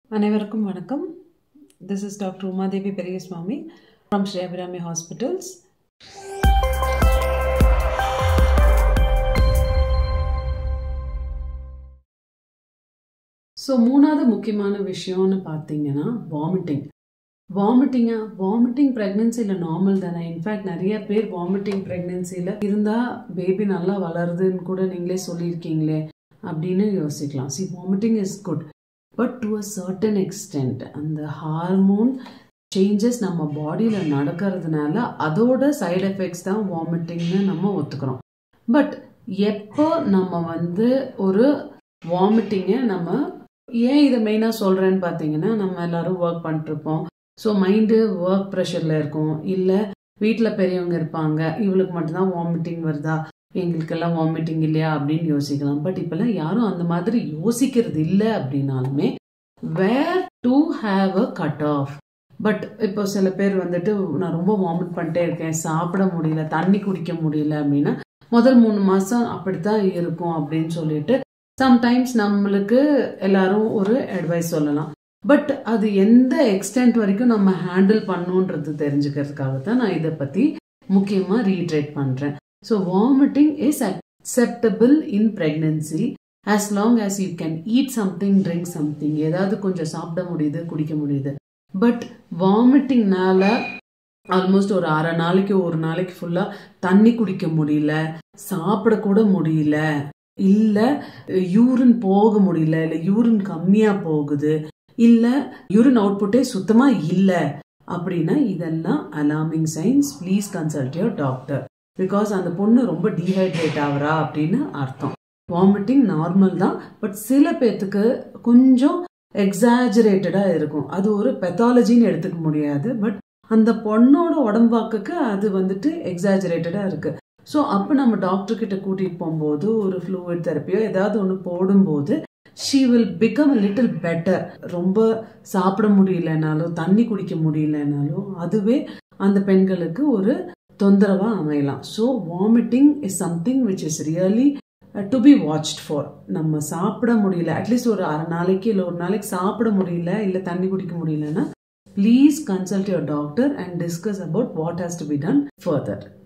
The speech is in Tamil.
அனைவருக்கும் வணக்கம் this is doctor Umadevi Periyasamy from ஸ்ரீஅபிராமி hospitals so மூணாவது முக்கியமான விஷயம்னு பார்த்தீங்கன்னா வாமிட்டிங் வாமிட்டிங்கா வாமிட்டிங் ப்ரெக்னென்சியில் நார்மல் தானே இன்ஃபேக்ட் நிறைய பேர் வாமிட்டிங் ப்ரெக்னென்சியில் இருந்தால் பேபி நல்லா வளருதுன்னு கூட நீங்களே சொல்லியிருக்கீங்களே அப்படின்னு யோசிக்கலாம் see vomiting is good but to a certain extent அந்த ஹார்மோன் சேஞ்சஸ் நம்ம பாடியில் நடக்கிறதுனால அதோட சைடு எஃபெக்ட்ஸ் தான் வாமிட்டிங்னு நம்ம ஒத்துக்கிறோம் பட் எப்போ நம்ம வந்து ஒரு வாமிட்டிங்கை நம்ம ஏன் இதை மெயினாக சொல்கிறேன்னு பார்த்தீங்கன்னா நம்ம எல்லாரும் ஒர்க் பண்ணிட்டுருப்போம் ஸோ மைண்டு ஒர்க் ப்ரெஷரில் இருக்கும் இல்லை வீட்டில் பெரியவங்க இருப்பாங்க இவளுக்கு மட்டும்தான் வாமிட்டிங் வருதா எங்களுக்கெல்லாம் வாமிட்டிங் இல்லையா அப்படின்னு யோசிக்கலாம் பட் இப்போல்லாம் யாரும் அந்த மாதிரி யோசிக்கிறது இல்லை அப்படின்னாலுமே where to have a cut off but இப்போ சில பேர் வந்துட்டு நான் ரொம்ப வாமிட் பண்ணிட்டே இருக்கேன் சாப்பிட முடியல தண்ணி குடிக்க முடியல அப்படின்னா முதல் மூணு மாதம் அப்படித்தான் இருக்கும் அப்படின்னு சொல்லிட்டு சம்டைம்ஸ் நம்மளுக்கு எல்லாரும் ஒரு அட்வைஸ் சொல்லலாம் பட் அது எந்த எக்ஸ்டென்ட் வரைக்கும் நம்ம ஹேண்டில் பண்ணுன்றது தெரிஞ்சுக்கிறதுக்காக தான் நான் இதை பற்றி முக்கியமாக ரீட்ரேட் பண்ணுறேன் so vomiting is acceptable in pregnancy as long as you can eat something drink something ஏதாவது கொஞ்சம் சாப்பிட முடியுது குடிக்க முடியுது பட் வாமிட்டிங்னால ஆல்மோஸ்ட் ஒரு அரை நாளைக்கு ஒரு நாளைக்கு ஃபுல்லாக தண்ணி குடிக்க முடியல சாப்பிட கூட முடியல இல்லை யூரின் போக முடியல இல்லை யூரின் கம்மியாக போகுது இல்லை யூரின் அவுட்புட்டே சுத்தமாக இல்லை அப்படின்னா இதெல்லாம் alarming signs please consult your doctor because அந்த பொண்ணு ரொம்ப டீஹைட்ரேட் ஆகுறா அப்படின்னு அர்த்தம் வாமிட்டிங் நார்மல் தான் பட் சில பேர்த்துக்கு கொஞ்சம் எக்ஸாஜரேட்டடாக இருக்கும் அது ஒரு பெத்தாலஜின்னு எடுத்துக்க முடியாது பட் அந்த பொண்ணோட உடம்பாக்குக்கு அது வந்துட்டு எக்ஸாஜரேட்டடாக இருக்குது ஸோ அப்போ நம்ம டாக்டர் கிட்ட கூட்டிகிட்டு போகும்போது ஒரு ஃப்ளூயிட் தெரப்பியோ ஏதாவது ஒன்று போடும்போது she will become little better ரொம்ப சாப்பிட முடியலனாலும் தண்ணி குடிக்க முடியலனாலும் அதுவே அந்த பெண்களுக்கு ஒரு தொந்தரவாக அமையலாம் so vomiting is something which is really to be watched for நம்ம சாப்பிட முடியல அட்லீஸ்ட் ஒரு அரை நாளைக்கு இல்லை ஒரு நாளைக்கு சாப்பிட முடியல இல்லை தண்ணி குடிக்க முடியலன்னா please consult your doctor and discuss about what has to be done further